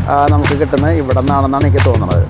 ആ, നമുക്ക് കിട്ടുന്നത് ഇവിടെ നിന്നാണെന്നാണ് എനിക്ക് തോന്നുന്നത്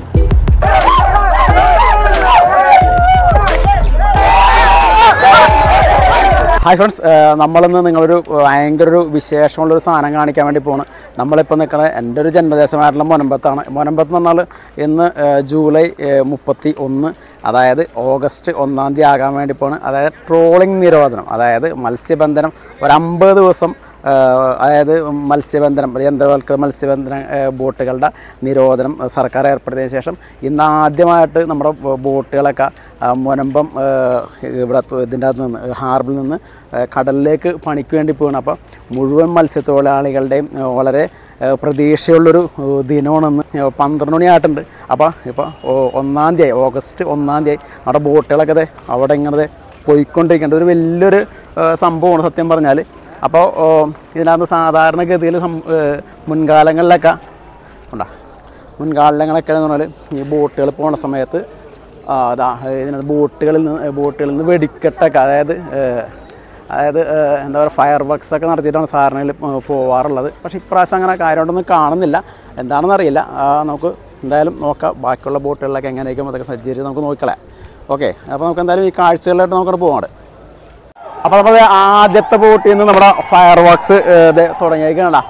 ഹായ് ഫ്രണ്ട്സ് നമ്മളിന്ന് നിങ്ങളൊരു ഭയങ്കര ഒരു വിശേഷമുള്ളൊരു സാധനം കാണിക്കാൻ വേണ്ടി പോണ് നമ്മളിപ്പോൾ നിൽക്കുന്നത് എൻ്റെ ഒരു ജന്മദേശമായിട്ടുള്ള മൊനമ്പത്താണ് മൊനമ്പത്ത് എന്ന് പറഞ്ഞാൽ ഇന്ന് ഏഹ്, ജൂലൈ ഏഹ്, മുപ്പത്തി ഒന്ന് അതായത് ഓഗസ്റ്റ് ഒന്നാം തീയതി ആകാൻ വേണ്ടി പോണ് അതായത് ട്രോളിംഗ് നിരോധനം അതായത് മത്സ്യബന്ധനം ഒരു അമ്പത് ദിവസം ഏഹ്, അതായത് മത്സ്യബന്ധനം യന്ത്രവൽകൃത മത്സ്യബന്ധന ഏഹ്, ബോട്ടുകളുടെ നിരോധനം സർക്കാർ ഏർപ്പെടുത്തിയതിന് ശേഷം ഇന്ന് ആദ്യമായിട്ട് നമ്മുടെ ബോ- ബോട്ടുകളൊക്കെ ആ, മുനമ്പം ഏഹ്, ഇവിടെ തു- ഇതിൻ്റെ അകത്ത് നിന്ന് ഹാർബറിൽ നിന്ന് ഏഹ്, കടലിലേക്ക് പണിക്ക് വേണ്ടി പോകണം അപ്പോൾ മുഴുവൻ മത്സ്യത്തൊഴിലാളികളുടെയും ഏഹ്, വളരെ ഏഹ്, പ്രതീക്ഷയുള്ളൊരു ഏഹ്, ദിനമാണെന്ന് ഏഹ്, പന്ത്രണ്ട് മണിയായിട്ടുണ്ട് അപ്പോൾ ഇപ്പോൾ ഒന്നാം തീയതി ഓഗസ്റ്റ് ഒന്നാം തീയതി നമ്മുടെ ബോട്ടുകളൊക്കെ ദേ അവിടെ ഇങ്ങനെ ദേ പോയിക്കൊണ്ടിരിക്കേണ്ട ഒരു വലിയൊരു ഏഹ്, സംഭവമാണ് സത്യം പറഞ്ഞാൽ അപ്പോൾ ഇതിനകത്ത് സാധാരണഗതിയിൽ സം ഏഹ്, മുൻകാലങ്ങളിലൊക്കെ ഉണ്ടോ മുൻകാലങ്ങളൊക്കെ എന്ന് പറഞ്ഞാൽ ഈ ബോട്ടുകൾ പോണ സമയത്ത് ആ, അതാ ഇതിനകത്ത് ബോട്ടുകളിൽ നിന്ന് ബോട്ടുകളിൽ നിന്ന് വെടിക്കെട്ടൊക്കെ അതായത് ഏഹ്, അതായത് ഏഹ്, എന്താ പറയുക ഫയർ വർക്ക്സ് ഒക്കെ നടത്തിയിട്ടാണ് സാധാരണയിൽ പോവാറുള്ളത് പക്ഷേ ഇപ്രാവശ്യം അങ്ങനെ കാര്യമായിട്ടൊന്നും കാണുന്നില്ല എന്താണെന്ന് അറിയില്ല ആ, നമുക്ക് എന്തായാലും നോക്കാം ബാക്കിയുള്ള ബോട്ടുകളിലൊക്കെ എങ്ങനെയൊക്കെ അതൊക്കെ സജ്ജീകരിച്ച് നമുക്ക് നോക്കിക്കളയാം ഓക്കെ അപ്പോൾ നമുക്ക് എന്തായാലും ഈ കാഴ്ചകളിലായിട്ട് നമുക്കവിടെ പോകാം അപ്പോൾ നമ്മൾ ആദ്യത്തെ ബോട്ടിൽ നിന്ന് നമ്മുടെ ഫയർ വർക്ക്സ് തുടങ്ങിയേക്കണ്ട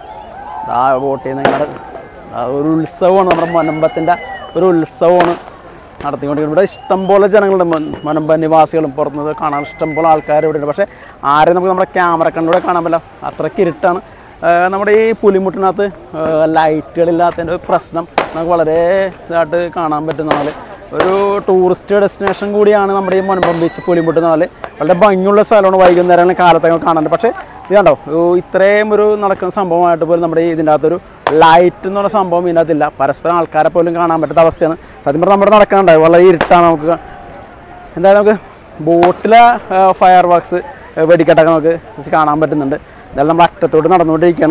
ആ ബോട്ടിൽ നിന്ന് ഇങ്ങനെ ആ ഒരു ഉത്സവമാണ് നമ്മുടെ മൊനമ്പത്തിൻ്റെ ഒരു ഉത്സവമാണ് നടത്തിക്കൊണ്ടിരിക്കുന്നത് ഇവിടെ ഇഷ്ടംപോലെ ജനങ്ങളുണ്ട് മൊൻ- മൊനമ്പ നിവാസികളും പുറത്തുനിന്ന് കാണാൻ ഇഷ്ടംപോലെ ആൾക്കാർ ഇവിടെ ഉണ്ട് പക്ഷേ ആരെയും നമുക്ക് നമ്മുടെ ക്യാമറ കണ്ടിലൂടെ കാണാൻ പറ്റില്ല അത്രയ്ക്ക് ഇരുട്ടാണ് ആ, നമ്മുടെ ഈ പുലിമുട്ടിനകത്ത് ലൈറ്റുകളില്ലാത്തതിൻ്റെ ഒരു പ്രശ്നം നമുക്ക് വളരെ ഇതായിട്ട് കാണാൻ പറ്റുന്ന പോലെ ഒരു ടൂറിസ്റ്റ് ഡെസ്റ്റിനേഷൻ കൂടിയാണ് നമ്മുടെ ഈ മൊനമ്പം ബീച്ച് പുലിമുട്ട് എന്ന് പറഞ്ഞാൽ വളരെ ഭംഗിയുള്ള സ്ഥലമാണ് വൈകുന്നേരം കാലത്തൊക്കെ കാണാനുണ്ട് പക്ഷേ ഇത് കണ്ടോ ഓ, ഇത്രയും ഒരു നടക്കുന്ന സംഭവമായിട്ട് പോലും നമ്മുടെ ഈ ഇതിൻ്റെ അകത്തൊരു ലൈറ്റ് എന്ന് പറഞ്ഞ സംഭവം ഇതിനകത്തില്ല പരസ്പരം ആൾക്കാരെ പോലും കാണാൻ പറ്റാത്ത അവസ്ഥയാണ് സത്യം പറഞ്ഞാൽ നമ്മുടെ നടക്കാനുണ്ടായി വളരെ ഇരുട്ടാണ് നമുക്ക് കാ- എന്തായാലും നമുക്ക് ബോട്ടിലെ ഫയർ വർക്ക്സ് വെടിക്കെട്ടൊക്കെ നമുക്ക് just കാണാൻ പറ്റുന്നുണ്ട് ഇതെല്ലാം നമ്മൾ അറ്റത്തോട്ട് നടന്നുകൊണ്ടിരിക്കുകയാണ്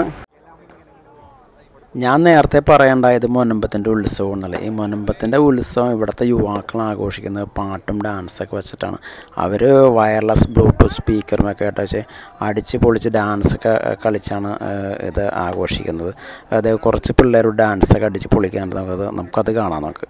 ഞാൻ നേരത്തെ പറയണ്ടായത് മൊനമ്പത്തിൻ്റെ ഉത്സവം എന്നല്ലേ ഈ മൊനമ്പത്തിൻ്റെ ഉത്സവം ഇവിടുത്തെ യുവാക്കൾ ആഘോഷിക്കുന്നത് പാട്ടും ഡാൻസൊക്കെ വെച്ചിട്ടാണ് അവർ വയർലെസ് ബ്ലൂടൂത്ത് സ്പീക്കറുമൊക്കെ ആയിട്ട് വെച്ച് അടിച്ച് പൊളിച്ച് ഡാൻസൊക്കെ കളിച്ചാണ് ഏഹ്, ഇത് ആഘോഷിക്കുന്നത് അത് കുറച്ച് പിള്ളേർ ഡാൻസൊക്കെ അടിച്ച് പൊളിക്കാനുണ്ട് നമുക്കത് നമുക്കത് കാണാം നമുക്ക്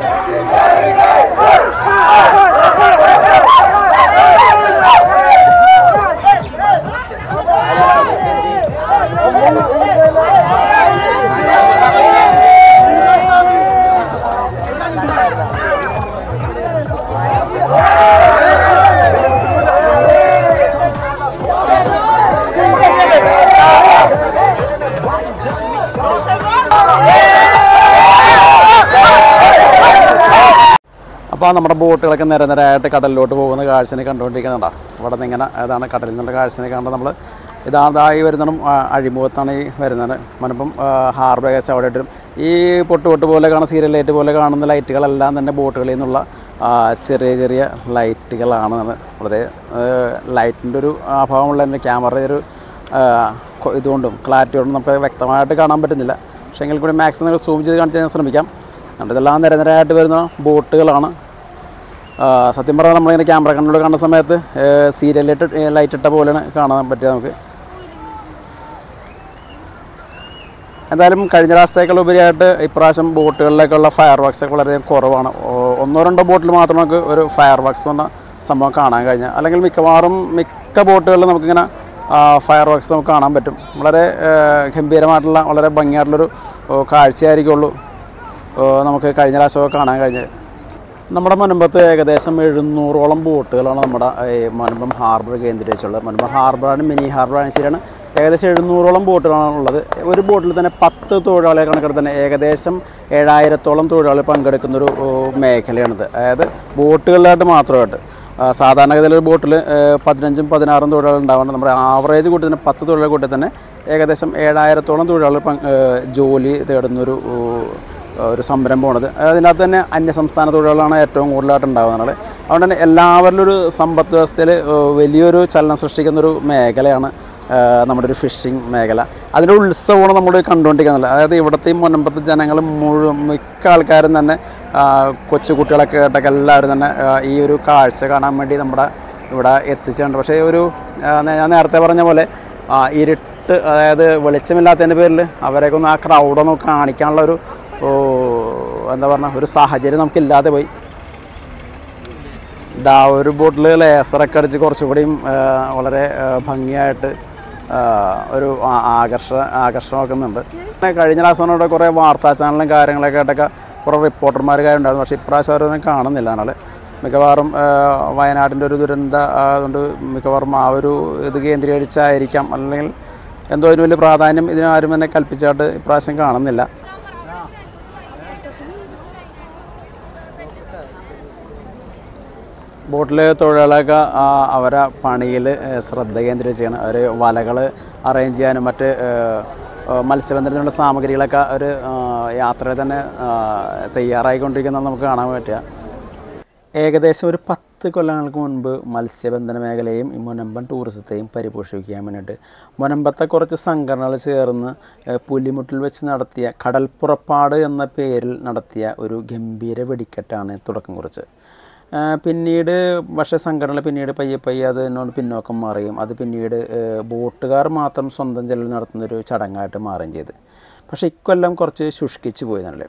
അപ്പോൾ നമ്മുടെ ബോട്ടുകളൊക്കെ നിര നിരയായിട്ട് കടലിലോട്ട് പോകുന്ന കാഴ്ചനെ കണ്ടുകൊണ്ടിരിക്കുന്നുണ്ടോ ഇവിടെ നിന്ന് ഇങ്ങനെ അതാണ് കടലിൽ നിന്നുള്ള കാഴ്ചനെ കാണുമ്പോൾ നമ്മൾ ഇതാതായി വരുന്നതും ആ, അഴിമുഖത്താണ് ഈ വരുന്നത് മനപ്പം ഹാർബർ ഏകദേശം അവിടെ ഇട്ടും ഈ പൊട്ട് പൊട്ട് പോലെ കാണുന്ന സീരിയൽ ലൈറ്റ് പോലെ കാണുന്ന ലൈറ്റുകളെല്ലാം തന്നെ ബോട്ടുകളിൽ നിന്നുള്ള ആ, ചെറിയ ചെറിയ ലൈറ്റുകളാണ് വളരെ ലൈറ്റിൻ്റെ ഒരു അഭാവമുള്ള എൻ്റെ ക്യാമറയുടെ ഒരു ആ, കൊ- ഇതുകൊണ്ടും ക്ലാരിറ്റി കൊണ്ടും നമുക്ക് വ്യക്തമായിട്ട് കാണാൻ പറ്റുന്നില്ല പക്ഷേ എങ്കിൽ കൂടി മാക്സിമം സൂം ചെയ്ത് കാണിച്ച് ഞാൻ ശ്രമിക്കാം കണ്ടോ, ഇതെല്ലാം നിരനിരയായിട്ട് വരുന്ന ബോട്ടുകളാണ് ആ, സത്യം പറഞ്ഞാൽ നമ്മളിങ്ങനെ ക്യാമറ കണ്ണിലൂടെ കാണുന്ന സമയത്ത് സീരിയൽ ലൈറ്റ് ലൈറ്റ് ഇട്ട പോലെയാണ് കാണാൻ പറ്റുക നമുക്ക് എന്തായാലും കഴിഞ്ഞ പ്രാവശ്യത്തേക്കാൾ ഉപരിയായിട്ട് ഇപ്രാവശ്യം ബോട്ടുകളിലേക്കുള്ള ഫയർ വർക്ക്സ് ഒക്കെ വളരെ കുറവാണ് ഓ- ഒന്നോ രണ്ടോ ബോട്ടിൽ മാത്രം നമുക്ക് ഒരു ഫയർ വർക്ക്സ് എന്ന സംഭവം കാണാൻ കഴിഞ്ഞ അല്ലെങ്കിൽ മിക്കവാറും മിക്ക ബോട്ടുകളിലും നമുക്കിങ്ങനെ ഫയർ വർക്ക്സ് നമുക്ക് കാണാൻ പറ്റും വളരെ ആ, ഗംഭീരമായിട്ടുള്ള വളരെ ഭംഗിയായിട്ടുള്ളൊരു ഓ, കാഴ്ചയായിരിക്കുള്ളൂ ഓ, നമുക്ക് കഴിഞ്ഞ പ്രാവശ്യമൊക്കെ കാണാൻ കഴിഞ്ഞത് നമ്മുടെ മുനമ്പത്ത് ഏകദേശം എഴുന്നൂറോളം ബോട്ടുകളാണ് നമ്മുടെ ഈ മുനമ്പം ഹാർബർ കേന്ദ്രീകരിച്ചുള്ളത് മുനമ്പം ഹാർബറാണ് മിനി ഹാർബറാണ് ശരിയാണ് ഏകദേശം എഴുന്നൂറോളം ബോട്ടുകളാണ് ഉള്ളത് ഒരു ബോട്ടിൽ തന്നെ പത്ത് തൊഴിലാളികളെ കണക്കെടുത്ത് തന്നെ ഏകദേശം ഏഴായിരത്തോളം തൊഴിലാളികൾ പങ്കെടുക്കുന്നൊരു ഓ, മേഖലയാണിത് അതായത് ബോട്ടുകളിലായിട്ട് മാത്രമായിട്ട് ആ, സാധാരണഗതിയിൽ ഒരു ബോട്ടിൽ പതിനഞ്ചും പതിനാറും തൊഴിലാളികൾ ഉണ്ടാവുന്നത് നമ്മുടെ ആവറേജ് കൂട്ടി തന്നെ പത്ത് തൊഴിലാളി കൂട്ടി തന്നെ ഏകദേശം ഏഴായിരത്തോളം തൊഴിലാളികൾ പങ്ക്- ഏഹ് ജോലി തേടുന്നൊരു ഓ, ഒരു സംരംഭമാണത് അതിനകത്ത് തന്നെ അന്യസംസ്ഥാന തൊഴിലാളികളാണ് ഏറ്റവും കൂടുതലായിട്ട് ഉണ്ടാകുന്നത് അതുകൊണ്ട് തന്നെ എല്ലാവരിലും ഒരു സമ്പദ് വ്യവസ്ഥയിൽ വലിയൊരു ചലനം സൃഷ്ടിക്കുന്നൊരു മേഖലയാണ് ആ, നമ്മുടെ ഒരു ഫിഷിംഗ് മേഖല അതിൻ്റെ ഉത്സവമാണ് നമ്മൾ കണ്ടുകൊണ്ടിരിക്കുന്നത് അതായത് ഇവിടുത്തെ ഈ മുനമ്പത്തെ ജനങ്ങൾ മുഴുവൻ മിക്ക ആൾക്കാരും തന്നെ ആ, കൊച്ചു കുട്ടികളൊക്കെ ആയിട്ടൊക്കെ എല്ലാവരും തന്നെ ആ, ഈ ഒരു കാഴ്ച കാണാൻ വേണ്ടി നമ്മുടെ ഇവിടെ എത്തിച്ചിട്ടുണ്ട് പക്ഷേ ഒരു ആ, ഞാൻ നേരത്തെ പറഞ്ഞ പോലെ ആ, ഇരുട്ട് ഇരുട്ട് അതായത് വെളിച്ചമില്ലാത്തതിൻ്റെ പേരിൽ അവരെയൊക്കെ ഒന്ന് ആ ക്രൗഡൊന്ന് കാണിക്കാനുള്ള ഒരു ഓ, എന്താ പറയുക ഒരു സാഹചര്യം നമുക്കില്ലാതെ പോയി ഇതാ ഒരു ബോട്ടിൽ ലേസറൊക്കെ അടിച്ച് കുറച്ചുകൂടിയും ആ, വളരെ ആ, ഭംഗിയായിട്ട് ആ, ഒരു ആ- ആകർഷ ആകർഷമാക്കുന്നുണ്ട് പിന്നെ കഴിഞ്ഞ പ്രാവശ്യം കുറേ വാർത്താ ചാനലും കാര്യങ്ങളൊക്കെ ആയിട്ടൊക്കെ കുറേ റിപ്പോർട്ടർമാർ കാര്യമുണ്ടായിരുന്നു പക്ഷേ ഇപ്രാവശ്യം അവരൊന്നും കാണുന്നില്ല എന്നാൽ മിക്കവാറും ആ, വയനാടിൻ്റെ ഒരു ദുരന്ത ആ, അതുകൊണ്ട് മിക്കവാറും ആ ഒരു ഇത് കേന്ദ്രീകരിച്ചായിരിക്കാം അല്ലെങ്കിൽ എന്തോ ഒരു വലിയ പ്രാധാന്യം ഇതിനാരും തന്നെ കൽപ്പിച്ചായിട്ട് ഇപ്രാവശ്യം കാണുന്നില്ല ബോട്ടിൽ തൊഴിലാളികളൊക്കെ ആ, അവരെ പണിയിൽ ശ്രദ്ധ കേന്ദ്രീകരിച്ചാണ് അവർ വലകൾ അറേഞ്ച് ചെയ്യാനും മറ്റ് ഏഹ്, ഏഹ്, മത്സ്യബന്ധനത്തിനുള്ള സാമഗ്രികളൊക്കെ ഒരു യാത്രയിൽ തന്നെ ആ, തയ്യാറായിക്കൊണ്ടിരിക്കുന്നത് നമുക്ക് കാണാൻ പറ്റുക ഏകദേശം ഒരു പത്ത് കൊല്ലങ്ങൾക്ക് മുൻപ് മത്സ്യബന്ധന മേഖലയും ഈ മുനമ്പൻ ടൂറിസത്തെയും പരിപോഷിപ്പിക്കാൻ വേണ്ടിയിട്ട് മുനമ്പത്തെ കുറച്ച് സംഘടനകൾ ചേർന്ന് ഏഹ്, പുലിമുട്ടിൽ വെച്ച് നടത്തിയ കടൽപ്പുറപ്പാട് എന്ന പേരിൽ നടത്തിയ ഒരു ഗംഭീര വെടിക്കെട്ടാണ് തുടക്കം കുറിച്ചത് ആ, പിന്നീട് പക്ഷേ സംഘടന പിന്നീട് പയ്യെ പയ്യെ അത് എന്നോട് പിന്നോക്കം മാറുകയും അത് പിന്നീട് ഏഹ്, ബോട്ടുകാർ മാത്രം സ്വന്തം ചെലവിൽ നടത്തുന്നൊരു ചടങ്ങായിട്ട് മാറുകയും ചെയ്ത് പക്ഷേ ഇക്കൊല്ലം കുറച്ച് ശുഷ്കിച്ച് പോയി എന്നല്ലേ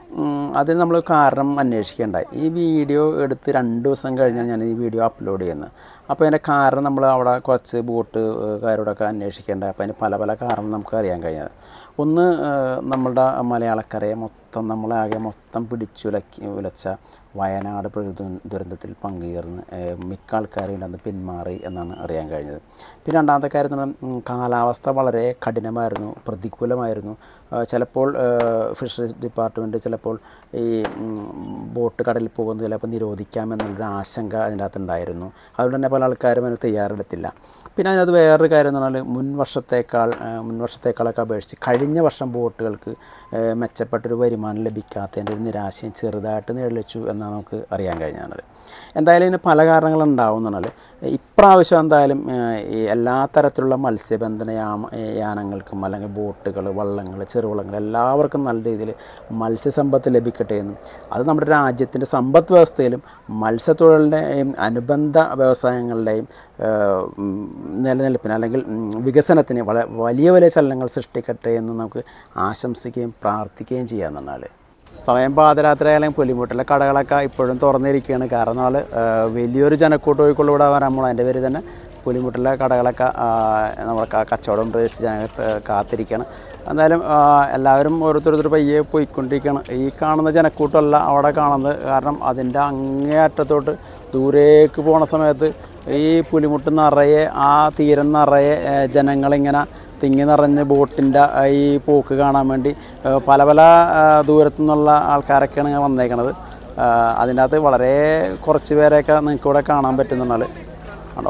അതിന് നമ്മൾ കാരണം അന്വേഷിക്കേണ്ടായി ഈ വീഡിയോ എടുത്ത് രണ്ട് ദിവസം കഴിഞ്ഞാൽ ഞാൻ ഈ വീഡിയോ അപ്ലോഡ് ചെയ്യുന്നത് അപ്പോൾ അതിൻ്റെ കാരണം നമ്മൾ അവിടെ കുറച്ച് ബോട്ടുകാരോടൊക്കെ അന്വേഷിക്കേണ്ട അപ്പോൾ അതിന് പല പല കാരണം നമുക്ക് അറിയാൻ കഴിഞ്ഞത് ഒന്ന് ഏഹ്, നമ്മളുടെ മലയാളക്കരയെ മൊത്തം നമ്മളാകെ മൊത്തം പിടിച്ചുലക്കി ഉലച്ച വയനാട് പ്രകൃതി ദുരന്തത്തിൽ പങ്കുചേർന്ന് ഏഹ്, മിക്ക ആൾക്കാരും അന്ന് പിന്മാറി എന്നാണ് അറിയാൻ കഴിഞ്ഞത് പിന്നെ രണ്ടാമത്തെ കാര്യം എന്ന് പറഞ്ഞാൽ ഉം, കാലാവസ്ഥ വളരെ കഠിനമായിരുന്നു പ്രതികൂലമായിരുന്നു ആ, ചിലപ്പോൾ ഫിഷറീസ് ഡിപ്പാർട്ട്മെൻറ്റ് ചിലപ്പോൾ ഈ ഉം, ബോട്ട് കടലിൽ പോകുന്നത് ചിലപ്പോൾ നിരോധിക്കാമെന്നുള്ളൊരു ആശങ്ക അതിൻ്റെ അകത്തുണ്ടായിരുന്നു അതുകൊണ്ട് തന്നെ പല ആൾക്കാരും അതിന് തയ്യാറെടുത്തില്ല പിന്നെ അതിനകത്ത് വേറൊരു കാര്യം എന്ന് പറഞ്ഞാൽ മുൻ വർഷത്തേക്കാൾ ആ, മുൻ വർഷത്തേക്കാളൊക്കെ അപേക്ഷിച്ച് കഴിഞ്ഞ വർഷം ബോട്ടുകൾക്ക് ആ, മെച്ചപ്പെട്ടൊരു വരുമാനം ലഭിക്കാത്തതിൻ്റെ ഒരു നിരാശയും ചെറുതായിട്ട് നിഴലിച്ചു എന്നാണ് നമുക്ക് അറിയാൻ കഴിഞ്ഞത് എന്തായാലും ഇതിന് പല കാരണങ്ങളുണ്ടാവും എന്ന് പറഞ്ഞാൽ ഇപ്രാവശ്യം എന്തായാലും ആ, ഈ എല്ലാ തരത്തിലുള്ള മത്സ്യബന്ധന യാമ യാനങ്ങൾക്കും അല്ലെങ്കിൽ ബോട്ടുകൾ വള്ളങ്ങൾ ചെറുവള്ളങ്ങൾ എല്ലാവർക്കും നല്ല രീതിയിൽ മത്സ്യസമ്പത്ത് ലഭിക്കട്ടെ എന്നും അത് നമ്മുടെ രാജ്യത്തിൻ്റെ സമ്പദ് വ്യവസ്ഥയിലും മത്സ്യത്തൊഴിലിൻ്റെയും അനുബന്ധ വ്യവസായങ്ങളുടെയും ആ, ഉം, നിലനിൽപ്പിന് അല്ലെങ്കിൽ ഉം, വികസനത്തിന് വള വലിയ വലിയ ചലനങ്ങൾ സൃഷ്ടിക്കട്ടെ എന്ന് നമുക്ക് ആശംസിക്കുകയും പ്രാർത്ഥിക്കുകയും ചെയ്യാമെന്ന് പറഞ്ഞാൽ സമയം പാതിരാത്രി അല്ലെങ്കിൽ പുലിമുട്ടിലെ കടകളൊക്കെ ഇപ്പോഴും തുറന്നിരിക്കുകയാണ് കാരണം നാൾ വലിയൊരു ജനക്കൂട്ടം ഒഴുക്കുള്ളിവിടെ വരാൻ പോകണം അതിൻ്റെ പേര് തന്നെ പുലിമുട്ടിലെ കടകളൊക്കെ ആ, നമ്മുടെ ക- കച്ചവടം പ്രവേശിച്ച് ജനങ്ങൾ ഏഹ്, കാത്തിരിക്കുകയാണ് എന്തായാലും ആ, എല്ലാവരും ഓരോരുത്തരോരുത്തർ പയ്യെ പോയിക്കൊണ്ടിരിക്കുകയാണ് ഈ കാണുന്ന ജനക്കൂട്ടമല്ല അവിടെ കാണുന്നത് കാരണം അതിൻ്റെ അങ്ങേയറ്റത്തോട്ട് ദൂരേക്ക് പോണ സമയത്ത് ഈ പുലിമുട്ട് നിറയെ ആ തീരം നിറയെ ഏഹ്, ജനങ്ങളിങ്ങനെ തിങ്ങി നിറഞ്ഞ് ബോട്ടിൻ്റെ ഈ പോക്ക് കാണാൻ വേണ്ടി ഏഹ്, പല പല ഏഹ്, ദൂരത്തു നിന്നുള്ള ആൾക്കാരൊക്കെയാണ് ഇങ്ങനെ വന്നേക്കണത് ഏഹ്, അതിൻ്റെ അകത്ത് വളരെ കുറച്ച് പേരെയൊക്കെ നിങ്ങൾക്ക് ഇവിടെ കാണാൻ പറ്റുന്നുണ്ട് ആണോ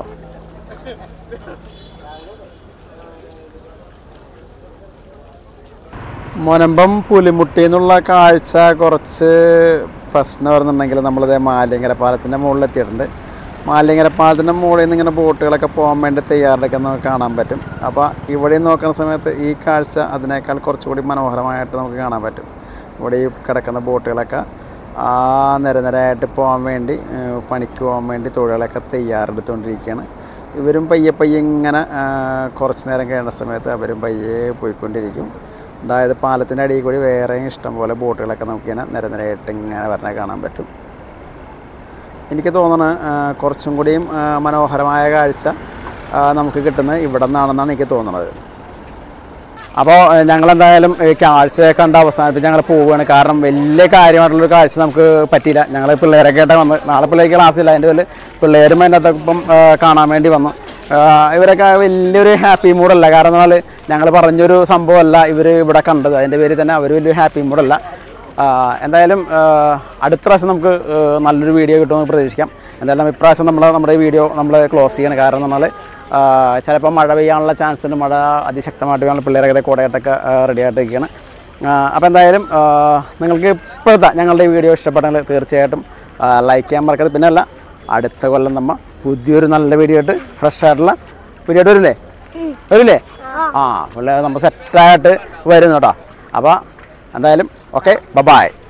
മുനമ്പം പുലിമുട്ടി എന്നുള്ള കാഴ്ച കുറച്ച് പ്രശ്നം വരുന്നുണ്ടെങ്കിൽ നമ്മളിതേ മാലിങ്കര പാലത്തിൻ്റെ മുകളിലെത്തിയിട്ടുണ്ട് മാലിങ്കര പാലത്തിൻ്റെ മുകളിൽ നിന്ന് ഇങ്ങനെ ബോട്ടുകളൊക്കെ പോകാൻ വേണ്ടി തയ്യാറെടുക്കുന്ന നമുക്ക് കാണാൻ പറ്റും അപ്പോൾ ഇവിടെ നോക്കുന്ന സമയത്ത് ഈ കാഴ്ച അതിനേക്കാൾ കുറച്ചുകൂടി മനോഹരമായിട്ട് നമുക്ക് കാണാൻ പറ്റും ഇവിടെ ഈ കിടക്കുന്ന ബോട്ടുകളൊക്കെ ആ നിരനിരയായിട്ട് പോകാൻ വേണ്ടി ഏഹ്, പണിക്ക് പോകാൻ വേണ്ടി തൊഴിലുകളൊക്കെ തയ്യാറെടുത്തുകൊണ്ടിരിക്കുകയാണ് ഇവരും പയ്യെ പയ്യെ ഇങ്ങനെ ആ, കുറച്ച് നേരം കഴിയുന്ന സമയത്ത് അവരും പയ്യെ പോയിക്കൊണ്ടിരിക്കും അതായത് പാലത്തിൻ്റെ അടിയിൽ കൂടി വേറെയും ഇഷ്ടംപോലെ ബോട്ടുകളൊക്കെ നമുക്കിങ്ങനെ നിരനിരയായിട്ട് ഇങ്ങനെ വരണ കാണാൻ പറ്റും എനിക്ക് തോന്നുന്നു ആ, കുറച്ചും കൂടിയും ആ, മനോഹരമായ കാഴ്ച ആ, നമുക്ക് കിട്ടുന്നത് ഇവിടെ നിന്നാണെന്നാണ് എനിക്ക് തോന്നുന്നത് അപ്പോൾ ഞങ്ങളെന്തായാലും ഈ കാഴ്ച കണ്ട് അവസാനിപ്പിച്ച് ഞങ്ങൾ പോവുകയാണ് കാരണം വലിയ കാര്യമായിട്ടുള്ളൊരു കാഴ്ച നമുക്ക് പറ്റിയില്ല ഞങ്ങൾ പിള്ളേരൊക്കെ ആയിട്ട് വന്ന് നാളെ പിള്ളേർക്ക് ക്ലാസ്സില്ല അതിൻ്റെ പേരിൽ പിള്ളേരും അതിൻ്റെ അകത്തൊപ്പം ആ, കാണാൻ വേണ്ടി വന്നു ആ, ഇവരൊക്കെ വലിയൊരു ഹാപ്പി മൂഡല്ല കാരണം എന്നാൽ ഞങ്ങൾ പറഞ്ഞൊരു സംഭവമല്ല ഇവർ ഇവിടെ കണ്ടത് അതിൻ്റെ പേരിൽ തന്നെ അവർ വലിയ ഹാപ്പി മൂഡല്ല ആ, എന്തായാലും ആ, അടുത്ത പ്രാവശ്യം നമുക്ക് ആ, നല്ലൊരു വീഡിയോ കിട്ടുമെന്ന് പ്രതീക്ഷിക്കാം എന്തായാലും ഇപ്രാവശ്യം നമ്മൾ നമ്മുടെ ഈ വീഡിയോ നമ്മൾ ക്ലോസ് ചെയ്യണം കാരണം എന്ന് പറഞ്ഞാൽ ചിലപ്പോൾ മഴ പെയ്യാനുള്ള ചാൻസ് ഉണ്ട് മഴ അതിശക്തമായിട്ട് വേണം പിള്ളേരൊക്കെ കോടയായിട്ടൊക്കെ റെഡി ആയിട്ടിരിക്കുകയാണ് അപ്പോൾ എന്തായാലും ആ, നിങ്ങൾക്ക് ഇപ്പോഴത്തെ ഞങ്ങളുടെ ഈ വീഡിയോ ഇഷ്ടപ്പെട്ടെങ്കിൽ തീർച്ചയായിട്ടും ലൈക്ക് ചെയ്യാൻ മറക്കരുത് പിന്നെ അല്ല അടുത്ത കൊല്ലം നമ്മൾ പുതിയൊരു നല്ല വീഡിയോ ആയിട്ട് ഫ്രഷ് ആയിട്ടുള്ള വീഡിയോ ആയിട്ട് വരില്ലേ വരില്ലേ ആ പിള്ളേർ നമ്മൾ സെറ്റായിട്ട് വരുന്നു കേട്ടോ അപ്പോൾ എന്തായാലും ഓക്കെ ബ ബായ്